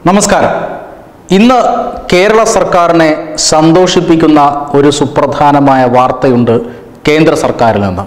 നമസ്കാരം ഇന്ന് കേരള സർക്കാരിനെ സന്തോഷിപ്പിക്കുന്ന ഒരു സുപ്രധാനമായ വാർത്തയുണ്ട് കേന്ദ്ര സർക്കാരിൽ നിന്ന്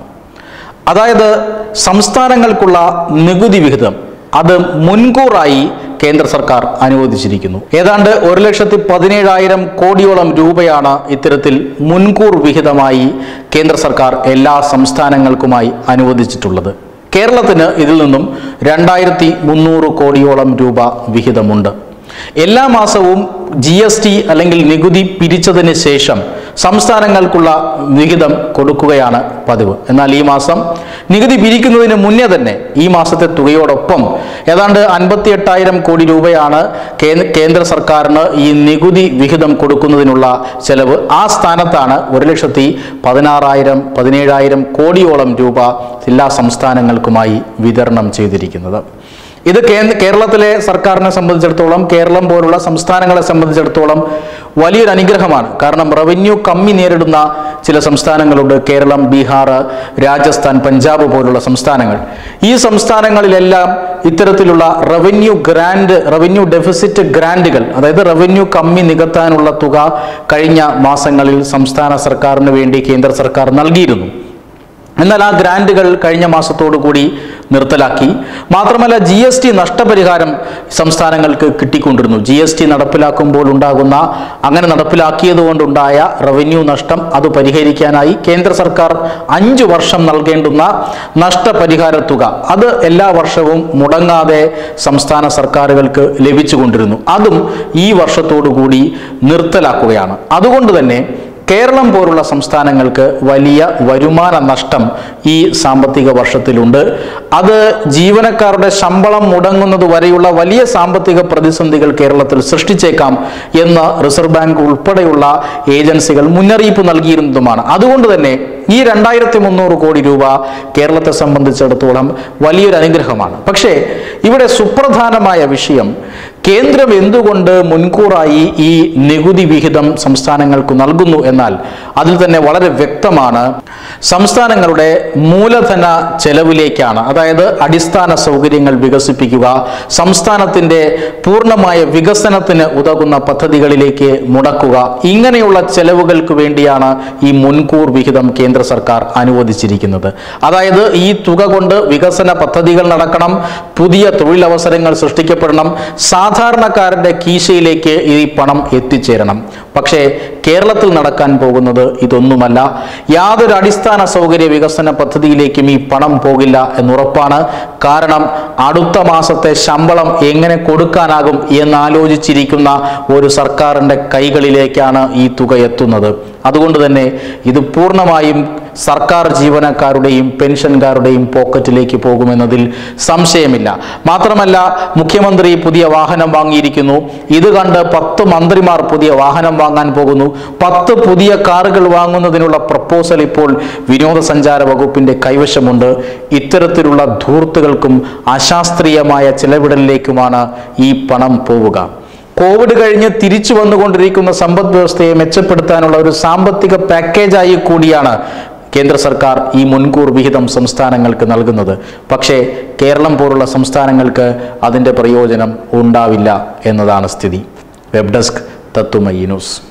അതായത് സംസ്ഥാനങ്ങൾക്കുള്ള നികുതി വിഹിതം അത് മുൻകൂറായി കേന്ദ്ര സർക്കാർ അനുവദിച്ചിരിക്കുന്നു ഏതാണ്ട് ഒരു ലക്ഷത്തി പതിനേഴായിരം കോടിയോളം രൂപയാണ് ഇത്തരത്തിൽ മുൻകൂർ വിഹിതമായി കേന്ദ്ര സർക്കാർ എല്ലാ സംസ്ഥാനങ്ങൾക്കുമായി അനുവദിച്ചിട്ടുള്ളത് കേരളത്തിന് ഇതിൽ നിന്നും രണ്ടായിരത്തി മുന്നൂറ് കോടിയോളം രൂപ വിഹിതമുണ്ട് എല്ലാ മാസവും ജി എസ് ടി അല്ലെങ്കിൽ നികുതി പിരിച്ചതിന് ശേഷം സംസ്ഥാനങ്ങൾക്കുള്ള വിഹിതം കൊടുക്കുകയാണ് പതിവ് എന്നാൽ ഈ മാസം നികുതി പിരിക്കുന്നതിന് മുന്നേ തന്നെ ഈ മാസത്തെ തുകയോടൊപ്പം ഏതാണ്ട് അൻപത്തി എട്ടായിരം കോടി രൂപയാണ് കേ- കേന്ദ്ര സർക്കാരിന് ഈ നികുതി വിഹിതം കൊടുക്കുന്നതിനുള്ള ചെലവ് ആ സ്ഥാനത്താണ് ഒരു ലക്ഷത്തി പതിനാറായിരം പതിനേഴായിരം കോടിയോളം രൂപ എല്ലാ സംസ്ഥാനങ്ങൾക്കുമായി വിതരണം ചെയ്തിരിക്കുന്നത് ഇത് കേന്ദ്ര കേരളത്തിലെ സർക്കാരിനെ സംബന്ധിച്ചിടത്തോളം കേരളം പോലുള്ള സംസ്ഥാനങ്ങളെ സംബന്ധിച്ചിടത്തോളം വലിയൊരു അനുഗ്രഹമാണ് കാരണം റവന്യൂ കമ്മി നേരിടുന്ന ചില സംസ്ഥാനങ്ങളുണ്ട് കേരളം ബീഹാർ രാജസ്ഥാൻ പഞ്ചാബ് പോലുള്ള സംസ്ഥാനങ്ങൾ ഈ സംസ്ഥാനങ്ങളിലെല്ലാം ഇത്തരത്തിലുള്ള റവന്യൂ ഗ്രാൻഡ് റവന്യൂ ഡെഫിസിറ്റ് ഗ്രാൻഡുകൾ അതായത് റവന്യൂ കമ്മി നികത്താനുള്ള തുക കഴിഞ്ഞ മാസങ്ങളിൽ സംസ്ഥാന സർക്കാരിന് വേണ്ടി കേന്ദ്ര സർക്കാർ നൽകിയിരുന്നു എന്നാൽ ആ ഗ്രാൻറ്റുകൾ കഴിഞ്ഞ മാസത്തോടു കൂടി നിർത്തലാക്കി മാത്രമല്ല ജി എസ് ടി നഷ്ടപരിഹാരം സംസ്ഥാനങ്ങൾക്ക് കിട്ടിക്കൊണ്ടിരുന്നു ജി എസ് ടി നടപ്പിലാക്കുമ്പോൾ ഉണ്ടാകുന്ന അങ്ങനെ നടപ്പിലാക്കിയത് കൊണ്ടുണ്ടായ റവന്യൂ നഷ്ടം അത് പരിഹരിക്കാനായി കേന്ദ്ര സർക്കാർ അഞ്ചു വർഷം നൽകേണ്ടുന്ന നഷ്ടപരിഹാര തുക അത് എല്ലാ വർഷവും മുടങ്ങാതെ സംസ്ഥാന സർക്കാരുകൾക്ക് ലഭിച്ചുകൊണ്ടിരുന്നു അതും ഈ വർഷത്തോടു കൂടി നിർത്തലാക്കുകയാണ് അതുകൊണ്ട് തന്നെ കേരളം പോലുള്ള സംസ്ഥാനങ്ങൾക്ക് വലിയ വരുമാന നഷ്ടം ഈ സാമ്പത്തിക വർഷത്തിലുണ്ട് അത് ജീവനക്കാരുടെ ശമ്പളം മുടങ്ങുന്നത് വരെയുള്ള വലിയ സാമ്പത്തിക പ്രതിസന്ധികൾ കേരളത്തിൽ സൃഷ്ടിച്ചേക്കാം എന്ന് റിസർവ് ബാങ്ക് ഉൾപ്പെടെയുള്ള ഏജൻസികൾ മുന്നറിയിപ്പ് നൽകിയിരുന്നതുമാണ് അതുകൊണ്ട് തന്നെ ഈ രണ്ടായിരത്തി മുന്നൂറ് കോടി രൂപ കേരളത്തെ സംബന്ധിച്ചിടത്തോളം വലിയൊരു അനുഗ്രഹമാണ് പക്ഷേ ഇവിടെ സുപ്രധാനമായ വിഷയം കേന്ദ്രം എന്തുകൊണ്ട് മുൻകൂറായി ഈ നികുതി വിഹിതം സംസ്ഥാനങ്ങൾക്ക് നൽകുന്നു എന്നാൽ അതിൽ തന്നെ വളരെ വ്യക്തമാണ് സംസ്ഥാനങ്ങളുടെ മൂലധന ചെലവിലേക്കാണ് അതായത് അടിസ്ഥാന സൗകര്യങ്ങൾ വികസിപ്പിക്കുക സംസ്ഥാനത്തിൻ്റെ പൂർണ്ണമായ വികസനത്തിന് ഉതകുന്ന പദ്ധതികളിലേക്ക് മുടക്കുക ഇങ്ങനെയുള്ള ചെലവുകൾക്ക് വേണ്ടിയാണ് ഈ മുൻകൂർ വിഹിതം കേന്ദ്ര സർക്കാർ അനുവദിച്ചിരിക്കുന്നത് അതായത് ഈ തുക കൊണ്ട് വികസന പദ്ധതികൾ നടക്കണം പുതിയ തൊഴിലവസരങ്ങൾ സൃഷ്ടിക്കപ്പെടണം സാധാരണക്കാരന്റെ കീശയിലേക്ക് ഈ പണം എത്തിച്ചേരണം പക്ഷേ കേരളത്തിൽ നടക്കാൻ പോകുന്നത് ഇതൊന്നുമല്ല യാതൊരു അടിസ്ഥാന സൗകര്യ വികസന പദ്ധതിയിലേക്കും ഈ പണം പോകില്ല എന്നുറപ്പാണ് കാരണം അടുത്ത മാസത്തെ ശമ്പളം എങ്ങനെ കൊടുക്കാനാകും എന്നാലോചിച്ചിരിക്കുന്ന ഒരു സർക്കാരിൻ്റെ കൈകളിലേക്കാണ് ഈ തുക എത്തുന്നത് അതുകൊണ്ട് തന്നെ ഇത് പൂർണ്ണമായും സർക്കാർ ജീവനക്കാരുടെയും പെൻഷൻകാരുടെയും പോക്കറ്റിലേക്ക് പോകുമെന്നതിൽ സംശയമില്ല മാത്രമല്ല മുഖ്യമന്ത്രി പുതിയ വാഹനം വാങ്ങിയിരിക്കുന്നു ഇത് കണ്ട് പത്ത് മന്ത്രിമാർ പുതിയ വാഹനം വാങ്ങാൻ പോകുന്നു പത്ത് പുതിയ കാറുകൾ വാങ്ങുന്നതിനുള്ള പ്രപ്പോസൽ ഇപ്പോൾ വിനോദസഞ്ചാര വകുപ്പിന്റെ കൈവശമുണ്ട് ഇത്തരത്തിലുള്ള ധൂർത്തുകൾക്കും അശാസ്ത്രീയമായ ചിലവിടലിലേക്കുമാണ് ഈ പണം പോവുക കോവിഡ് കഴിഞ്ഞ് തിരിച്ചു വന്നുകൊണ്ടിരിക്കുന്ന സമ്പദ് വ്യവസ്ഥയെ മെച്ചപ്പെടുത്താനുള്ള ഒരു സാമ്പത്തിക പാക്കേജായി കൂടിയാണ് കേന്ദ്ര സർക്കാർ ഈ മുൻകൂർ വിഹിതം സംസ്ഥാനങ്ങൾക്ക് നൽകുന്നത് പക്ഷേ കേരളം പോലുള്ള സംസ്ഥാനങ്ങൾക്ക് അതിൻ്റെ പ്രയോജനം ഉണ്ടാവില്ല എന്നതാണ് സ്ഥിതി വെബ് ഡെസ്ക് തത്തുമയി ന്യൂസ്